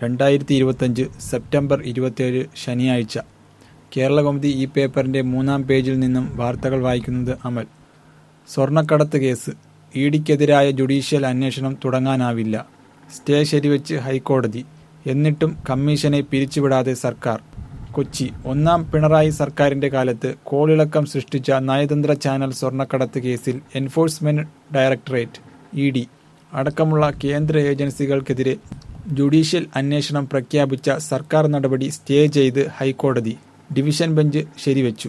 രണ്ടായിരത്തി ഇരുപത്തഞ്ച് സെപ്റ്റംബർ ഇരുപത്തിയേഴ് ശനിയാഴ്ച കേരളകൗമുദി ഈ പേപ്പറിന്റെ മൂന്നാം പേജിൽ നിന്നും വാർത്തകൾ വായിക്കുന്നത് അമൽ സ്വർണ്ണക്കടത്ത് കേസ് ഇഡിക്കെതിരായ ജുഡീഷ്യൽ അന്വേഷണം തുടങ്ങാനാവില്ല സ്റ്റേ ശരിവെച്ച് ഹൈക്കോടതി എന്നിട്ടും കമ്മീഷനെ പിരിച്ചുവിടാതെ സർക്കാർ കൊച്ചി ഒന്നാം പിണറായി സർക്കാരിന്റെ കാലത്ത് കോളിളക്കം സൃഷ്ടിച്ച നയതന്ത്ര ചാനൽ സ്വർണ്ണക്കടത്ത് കേസിൽ എൻഫോഴ്സ്മെന്റ് ഡയറക്ടറേറ്റ് ഇ ഡി അടക്കമുള്ള കേന്ദ്ര ഏജൻസികൾക്കെതിരെ ജുഡീഷ്യൽ അന്വേഷണം പ്രഖ്യാപിച്ച സർക്കാർ നടപടി സ്റ്റേ ചെയ്ത് ഹൈക്കോടതി ഡിവിഷൻ ബെഞ്ച് ശരിവെച്ചു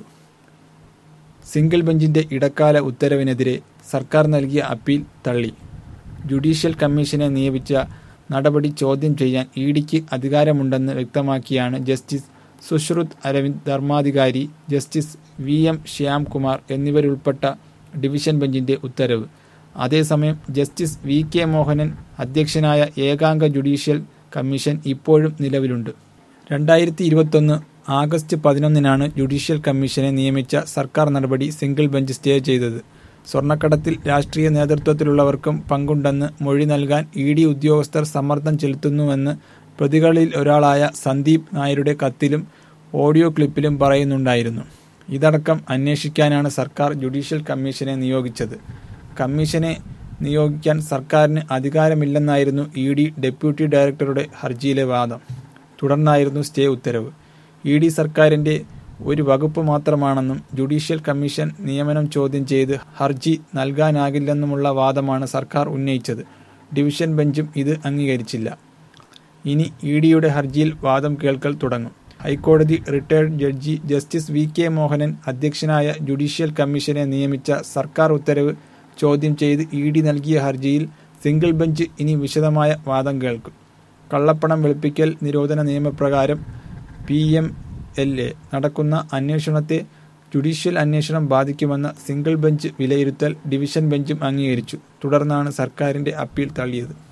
സിംഗിൾ ബെഞ്ചിന്റെ ഇടക്കാല ഉത്തരവിനെതിരെ സർക്കാർ നൽകിയ അപ്പീൽ തള്ളി ജുഡീഷ്യൽ കമ്മീഷനെ നിയമിച്ച നടപടി ചോദ്യം ചെയ്യാൻ ഇ ഡിക്ക് അധികാരമുണ്ടെന്ന് വ്യക്തമാക്കിയാണ് justice Sushrut Aravind Dharmadhikari justice V M Shyamkumar എന്നിവരുൾപ്പെട്ട ഡിവിഷൻ ബെഞ്ചിന്റെ ഉത്തരവ് അതേസമയം ജസ്റ്റിസ് വി കെ മോഹനൻ അധ്യക്ഷനായ ഏകാംഗ ജുഡീഷ്യൽ കമ്മീഷൻ ഇപ്പോഴും നിലവിലുണ്ട് രണ്ടായിരത്തി ഇരുപത്തൊന്ന് ആഗസ്റ്റ് പതിനൊന്നിനാണ് ജുഡീഷ്യൽ കമ്മീഷനെ നിയമിച്ച സർക്കാർ നടപടി സിംഗിൾ ബെഞ്ച് സ്റ്റേ ചെയ്തത് സ്വർണ്ണക്കടത്തിൽ രാഷ്ട്രീയ നേതൃത്വത്തിലുള്ളവർക്കും പങ്കുണ്ടെന്ന് മൊഴി നൽകാൻ ഇ ഡി ഉദ്യോഗസ്ഥർ സമ്മർദ്ദം ചെലുത്തുന്നുവെന്ന് പ്രതികളിൽ ഒരാളായ സന്ദീപ് നായരുടെ കത്തിലും ഓഡിയോ ക്ലിപ്പിലും പറയുന്നുണ്ടായിരുന്നു ഇതടക്കം അന്വേഷിക്കാനാണ് സർക്കാർ ജുഡീഷ്യൽ കമ്മീഷനെ നിയോഗിച്ചത് കമ്മീഷനെ നിയോഗിക്കാൻ സർക്കാരിന് അധികാരമില്ലെന്നായിരുന്നു ഇ ഡി ഡെപ്യൂട്ടി ഡയറക്ടറുടെ ഹർജിയിലെ വാദം തുടർന്നായിരുന്നു സ്റ്റേ ഉത്തരവ് ഇ ഡി സർക്കാരിന്റെ ഒരു വകുപ്പ് മാത്രമാണെന്നും ജുഡീഷ്യൽ കമ്മീഷൻ നിയമനം ചോദ്യം ചെയ്ത് ഹർജി നൽകാനാകില്ലെന്നുമുള്ള വാദമാണ് സർക്കാർ ഉന്നയിച്ചത് ഡിവിഷൻ ബെഞ്ചും ഇത് അംഗീകരിച്ചില്ല ഇനി ഇ ഡിയുടെ ഹർജിയിൽ വാദം കേൾക്കൽ തുടങ്ങും ഹൈക്കോടതി retired judge justice V K Mohanan അധ്യക്ഷനായ ജുഡീഷ്യൽ കമ്മീഷനെ നിയമിച്ച സർക്കാർ ഉത്തരവ് ചോദ്യം ചെയ്ത് ഇ ഡി നൽകിയ ഹർജിയിൽ സിംഗിൾ ബെഞ്ച് ഇനി വിശദമായ വാദം കേൾക്കും കള്ളപ്പണം വെളുപ്പിക്കൽ നിരോധന നിയമപ്രകാരം പി എം എൽ എ നടക്കുന്ന അന്വേഷണത്തെ ജുഡീഷ്യൽ അന്വേഷണം ബാധിക്കുമെന്ന സിംഗിൾ ബെഞ്ച് വിലയിരുത്തൽ ഡിവിഷൻ ബെഞ്ചും അംഗീകരിച്ചു തുടർന്നാണ് സർക്കാരിന്റെ അപ്പീൽ തള്ളിയത്